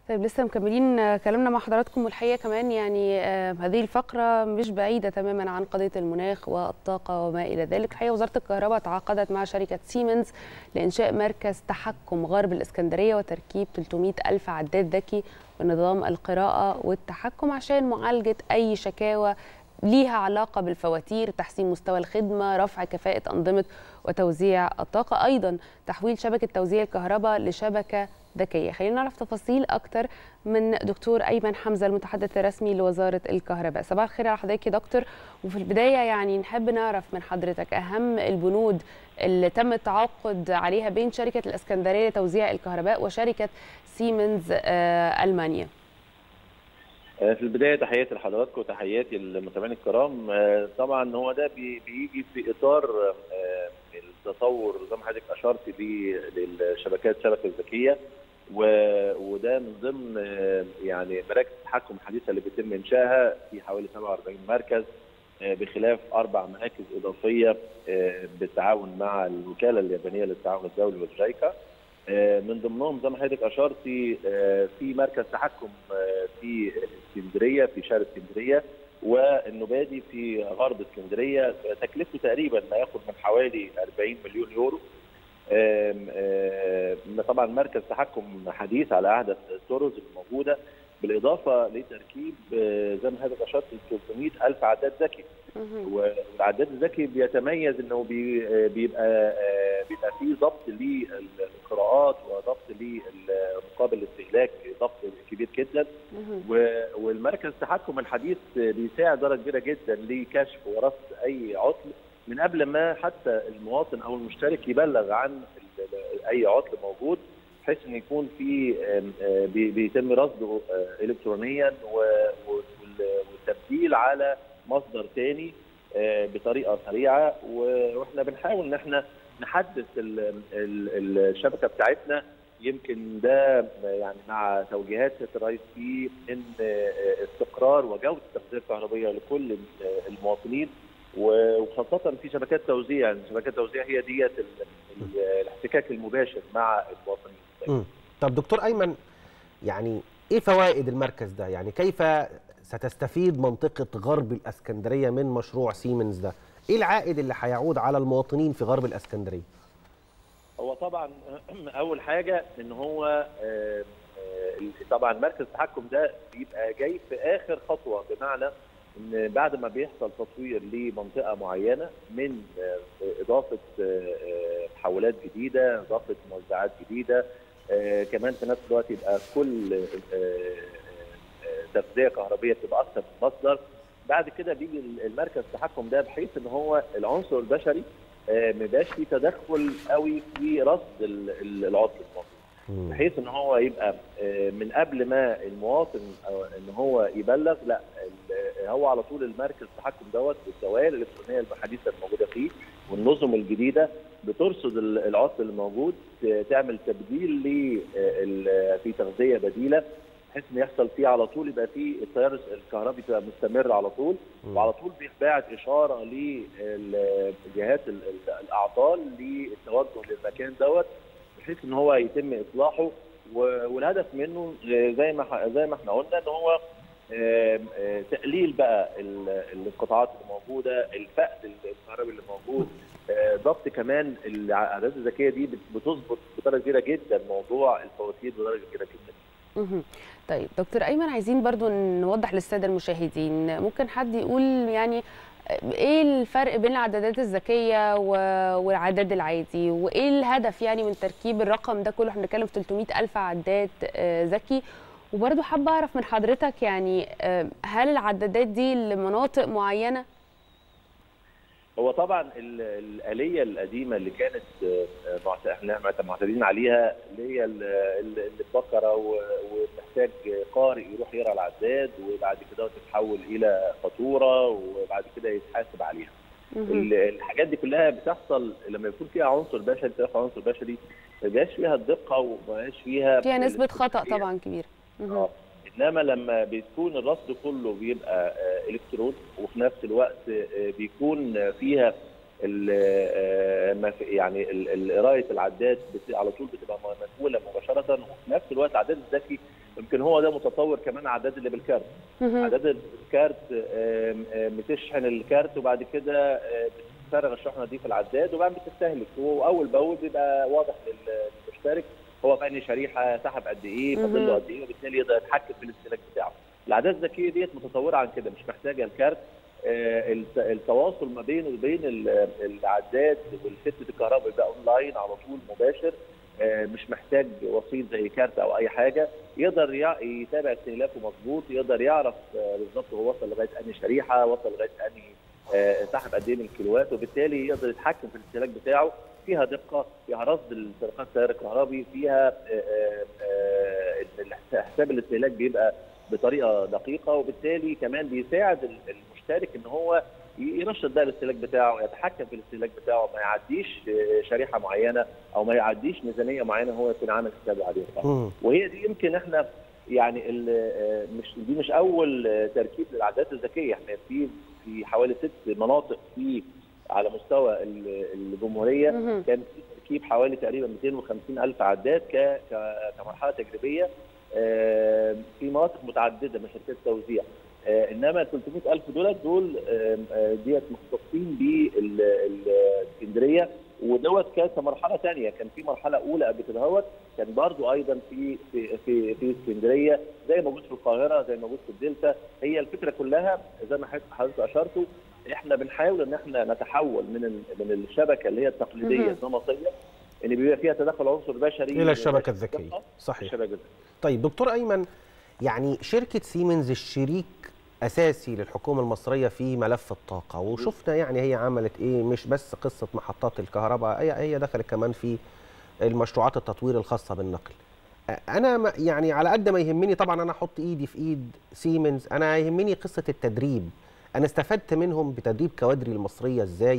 طيب لسه مكملين كلامنا مع حضراتكم والحقيقه كمان يعني آه هذه الفقره مش بعيده تماما عن قضيه المناخ والطاقه وما الى ذلك الحقيقه وزاره الكهرباء تعاقدت مع شركه سيمنز لانشاء مركز تحكم غرب الاسكندريه وتركيب 300 الف عداد ذكي بنظام القراءه والتحكم عشان معالجه اي شكاوى ليها علاقة بالفواتير تحسين مستوى الخدمة رفع كفاءة أنظمة وتوزيع الطاقة أيضا تحويل شبكة توزيع الكهرباء لشبكة ذكية خلينا نعرف تفاصيل أكتر من دكتور أيمن حمزة المتحدث الرسمي لوزارة الكهرباء صباح الخير على حضرتك يا دكتور وفي البداية يعني نحب نعرف من حضرتك أهم البنود اللي تم التعاقد عليها بين شركة الإسكندرية لتوزيع الكهرباء وشركة سيمنز آه ألمانيا في البدايه تحياتي لحضراتكم وتحياتي للمتابعين الكرام طبعا هو ده بيجي في اطار التصور زي ما حضرتك اشرت بيه للشبكات الشبكه الذكيه وده من ضمن يعني مراكز التحكم الحديثه اللي بيتم انشائها في حوالي 47 مركز بخلاف اربع مراكز اضافيه بالتعاون مع الوكاله اليابانيه للتعاون الدولي والجايكا من ضمنهم زي ما حضرتك اشرتي في مركز تحكم في اسكندريه في شارع اسكندريه والنبادي في غرب اسكندريه تكلفته تقريبا ما ياخذ من حوالي 40 مليون يورو طبعا مركز تحكم حديث على احدث الطرز الموجوده بالاضافه لتركيب زي ما حضرتك اشرت 300 الف عداد ذكي والعداد الذكي بيتميز انه بيبقى بيبقى فيه ضبط للقراءات وضبط لمقابل الاستهلاك ضبط كبير جدا والمركز التحكم الحديث بيساعد درجه كبيره جدا لكشف ورصد اي عطل من قبل ما حتى المواطن او المشترك يبلغ عن اي عطل موجود بحيث ان يكون في بيتم رصده الكترونيا والتبديل على مصدر ثاني بطريقه سريعه واحنا بنحاول ان احنا نحدث الشبكه بتاعتنا يمكن ده يعني مع توجيهات سياده الرئيس في ان استقرار وجوده التغذيه الكهربائيه لكل المواطنين وخاصه في شبكات توزيع يعني شبكات توزيع هي ديت الاحتكاك المباشر مع المواطنين. طب دكتور ايمن يعني ايه فوائد المركز ده؟ يعني كيف ستستفيد منطقه غرب الاسكندريه من مشروع سيمنز ده؟ ايه العائد اللي هيعود على المواطنين في غرب الاسكندريه؟ هو طبعا اول حاجه ان هو طبعا مركز التحكم ده بيبقى جاي في اخر خطوه بمعنى ان بعد ما بيحصل تطوير لمنطقه معينه من اضافه حولات جديده اضافه موزعات جديده كمان في نفس الوقت يبقى كل تغذيه كهربيه تبقى اكثر من مصدر بعد كده بيجي المركز التحكم ده بحيث ان هو العنصر البشري ما يبقاش فيه تدخل قوي في رصد العطل الموجود بحيث ان هو يبقى من قبل ما المواطن ان هو يبلغ لا هو على طول المركز التحكم دوت بالدوائر الالكترونيه الحديثه الموجوده فيه والنظم الجديده بترصد العطل الموجود تعمل تبديل في تغذيه بديله بحيث ان يحصل فيه على طول يبقى فيه التيار الكهربي تبقى مستمر على طول وعلى طول بيتبعت اشاره لجهات الاعطال للتوجه للمكان دوت بحيث ان هو يتم اصلاحه والهدف منه زي ما زي ما احنا قلنا ان هو تقليل بقى القطاعات اللي موجوده الفقد الكهربي اللي موجود ضبط كمان الاعداد الذكيه دي بتظبط بدرجه كبيره جدا موضوع الفواتير بدرجه كبيره جدا طيب دكتور ايمن عايزين برضو نوضح للساده المشاهدين ممكن حد يقول يعني ايه الفرق بين العدادات الذكيه والعداد العادي وايه الهدف يعني من تركيب الرقم ده كله احنا بنتكلم في 300 الف عداد ذكي وبرضو حابه اعرف من حضرتك يعني هل العدادات دي لمناطق معينه هو طبعا الآلية القديمة اللي كانت احنا معتادين عليها اللي هي البقرة ومحتاج قارئ يروح يقرا العداد وبعد كده تتحول إلى فاتورة وبعد كده يتحاسب عليها. الحاجات دي كلها بتحصل لما يكون فيها عنصر بشري تدخل عنصر بشري ما بيبقاش فيها الدقة وما بيبقاش فيها فيها نسبة خطأ طبعا كبيرة. اه انما لما بتكون الرصد كله بيبقى الكترون وفي نفس الوقت بيكون فيها يعني قرايه العداد على طول بتبقى مسؤوله مباشره وفي نفس الوقت العداد الذكي ما يمكن هو ده متطور كمان عداد اللي بالكارت مهم. عداد الكارت آم، آم، بتشحن الكارت وبعد كده آه، بتفرغ الشحنه دي في العداد وبعدين بتستهلك واول باول بيبقى واضح لل- للمشترك هو في انهي شريحه سحب قد ايه فاضل مهم. له قد ايه وبالتالي يقدر يتحكم في الاستهلاك بتاعه. العادات الذكيه ديت متطوره عن كده مش محتاجه الكارت آه، الت- التواصل ما بينه وبين ال- العداد والفتة الكهرباء يبقى اونلاين على طول مباشر آه، مش محتاج وسيط زي كارت او اي حاجه يقدر يع- يتابع استهلاكه مظبوط يقدر يعرف آه، بالظبط هو وصل لغايه انهي شريحه وصل لغايه انهي آه، سحب قد ايه من الكيلوات وبالتالي يقدر يتحكم في الاستهلاك بتاعه فيها دقه فيها رصد السرقات التيار الكهربي فيها آه، آه، آه، حساب الاستهلاك بيبقى بطريقه دقيقه وبالتالي كمان بيساعد ال- المشترك ان هو ي- ينشط ده الاستهلاك بتاعه يتحكم في الاستهلاك بتاعه ما يعديش آه، شريحه معينه او ما يعديش ميزانيه معينه هو يكون عامل حسابه عليها مم. وهي دي يمكن احنا يعني ال- آه، مش دي مش اول آه، تركيب للعادات الذكيه احنا في في حوالي ست مناطق في على مستوى ال- الجمهوريه مهم. كان في تركيب حوالي تقريبا 250 الف عداد ك- ك- كمرحله تجريبيه آه، في مناطق متعدده من شركات توزيع آه، انما ال 300 الف دولت دول آه، آه، ديت مختصين بالاسكندريه ودوت كان كمرحله ثانيه كان في مرحله اولى قبل كده هوت كان برضو ايضا في في في في اسكندريه زي موجود في القاهره زي موجود في الدلتا هي الفكره كلها زي ما حضرتك- حضرتك اشرتوا احنا بنحاول ان احنا نتحول من ال- من الشبكه اللي هي التقليديه مهم. النمطيه اللي بيبقى فيها تدخل عنصر بشري الى الشبكه الذكيه صحيح الشبكه الذكيه طيب دكتور ايمن يعني شركه سيمنز الشريك اساسي للحكومه المصريه في ملف الطاقه وشفنا يعني هي عملت ايه مش بس قصه محطات الكهرباء هي هي دخلت كمان في المشروعات التطوير الخاصه بالنقل انا ما- يعني على قد ما يهمني طبعا انا احط ايدي في ايد سيمنز انا يهمني قصه التدريب انا استفدت منهم بتدريب كوادري المصريه ازاي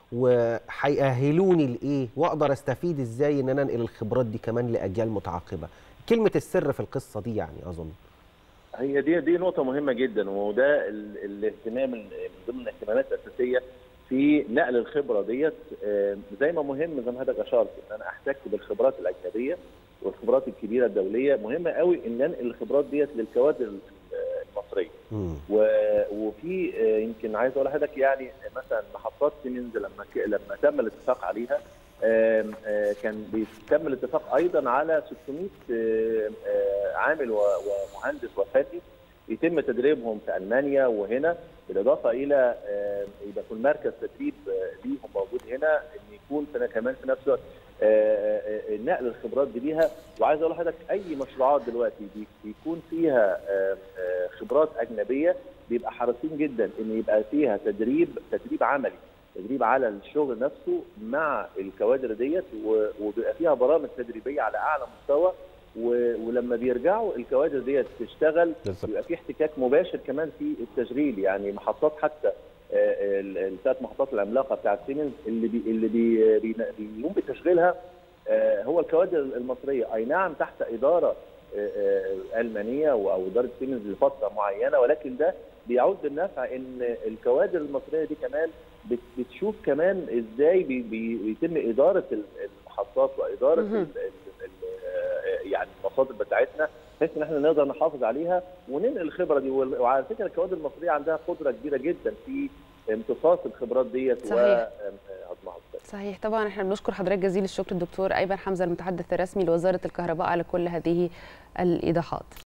وهيأهلوني لايه واقدر استفيد ازاي ان انا انقل الخبرات دي كمان لاجيال متعاقبه كلمه السر في القصه دي يعني اظن هي دي دي نقطة مهمة جدا وده ال- الاهتمام ال- من ضمن الاهتمامات الأساسية في نقل الخبرة ديت آه، زي ما مهم زي ما حضرتك أشرت إن أنا أحتك بالخبرات الأجنبية والخبرات الكبيرة الدولية مهمة قوي إن أنقل الخبرات ديت للكوادر ال- المصرية مم. و- وفي آه، يمكن عايز اقول لحضرتك يعني مثلا محطات سيمنز لما ك- لما تم الاتفاق عليها آم، آه، كان بيتم الاتفاق ايضا على 600 آه، آه، عامل و- ومهندس وفني يتم تدريبهم في المانيا وهنا بالاضافه الى آم، يبقى يكون مركز تدريب آه، ليهم موجود هنا ان يكون في كمان في نفس الوقت آه، آه، آه، نقل الخبرات دي ليها وعايز اقول لحضرتك اي مشروعات دلوقتي بي- بيكون فيها آه، آه، خبرات اجنبيه بيبقى حريصين جدا ان يبقى فيها تدريب تدريب عملي تدريب على الشغل نفسه مع الكوادر ديت و- وبيبقى فيها برامج تدريبيه على اعلى مستوى و- ولما بيرجعوا الكوادر ديت تشتغل بالظبط بيبقى في احتكاك مباشر كمان في التشغيل يعني محطات حتى آه، ال- الثلاث محطات العملاقه بتاعت سيمنز اللي بي اللي بي بي بيقوم بتشغيلها آه، هو الكوادر المصريه اي نعم تحت اداره آه، آه، المانيه او أو اداره سيمنز لفتره معينه ولكن ده بيعود بالنفع ان الكوادر المصريه دي كمان بت- بتشوف كمان ازاي بي بي بيتم اداره ال- المحطات واداره مهم. ال- ال- ال- آه، يعني المصادر بتاعتنا بحيث ان احنا نقدر نحافظ عليها وننقل الخبره دي وال- وعلى فكره الكوادر المصريه عندها قدره كبيره جدا في امتصاص الخبرات ديت صحيح. وهضمها صحيح طبعا احنا بنشكر حضرتك جزيل الشكر الدكتور ايمن حمزه المتحدث الرسمي لوزاره الكهرباء على كل هذه الايضاحات